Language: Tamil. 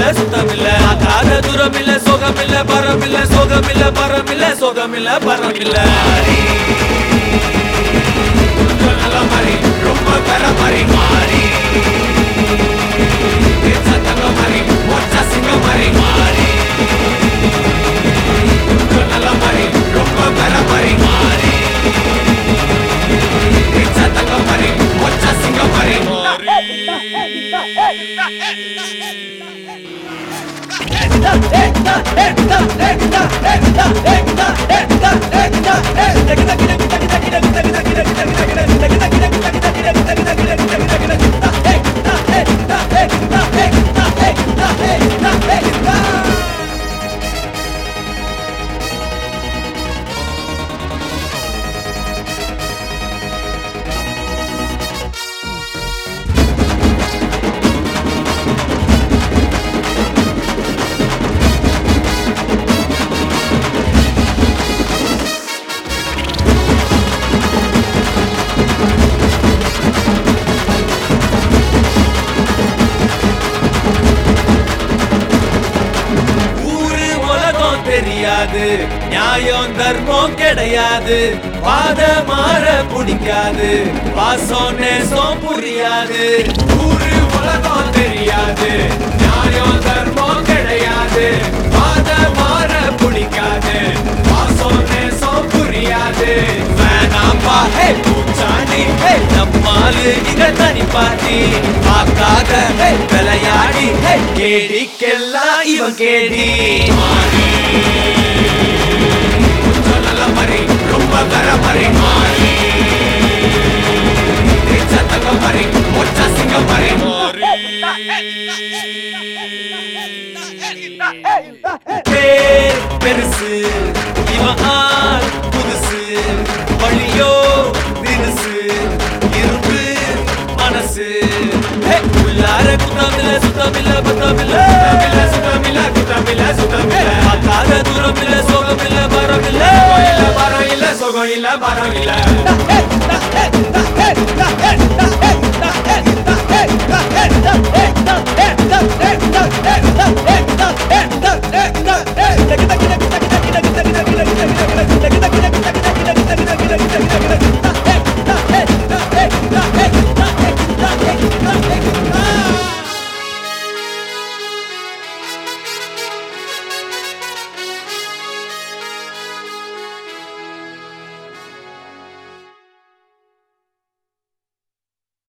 சுத்தமில்ல காத தூரம் இல்ல சோகம் இல்ல பரம் இல்ல சோகம் இல்ல பரம் இல்ல சோகம் இல்ல பரம் இல்ல நல்ல மாதிரி ரொம்ப பெற மாதிரி மாறி சத்தங்க மாதிரி ஒற்ற சிங்க மாதிரி மாறி நல்ல மாதிரி ரொம்ப பெற மாதிரி மாறி சத்தங்க மாதிரி ஒற்ற சிங்க மாதிரி ஊரு உலகம் தெரியாது நியாயம் தர்மம் கிடையாது பாத மாற பிடிக்காது பாசம் நேசம் புரியாது ஊரு உலகம் தெரியாது நியாயம் தர்மம் கிடையாது பாத மாற பிடிக்காது பாசம் நேசம் புரியாது வேணாம்பா ஹே பூச்சாண்டி ஹே நம்மாலு இங்க தனி பாட்டி பார்க்காத ஹே விளையாடி ஹே கேடிக்கெல்லாம் இவன் கேடி கொஞ்சம் நல்ல மாதிரி ரொம்ப கர மாதிரி மாறி சத்தங்க மாதிரி ஒற்ற சிங்க மாதிரி பேர் பெருசு இவன் ஆள் புதுசு வழியோ தினுசு இரும்பு மனசு ஹே, உள்ளார குத்தமில்ல சுத்தமில்ல பத்தமில்ல சுத்தமில்ல குத்தமில்ல சுத்தமில்ல பார்க்காத தூரம் இல்ல சோகம் இல்ல பரம் இல்ல இல்ல பரம் இல்ல சோகம் இல்ல பரம் இல்ல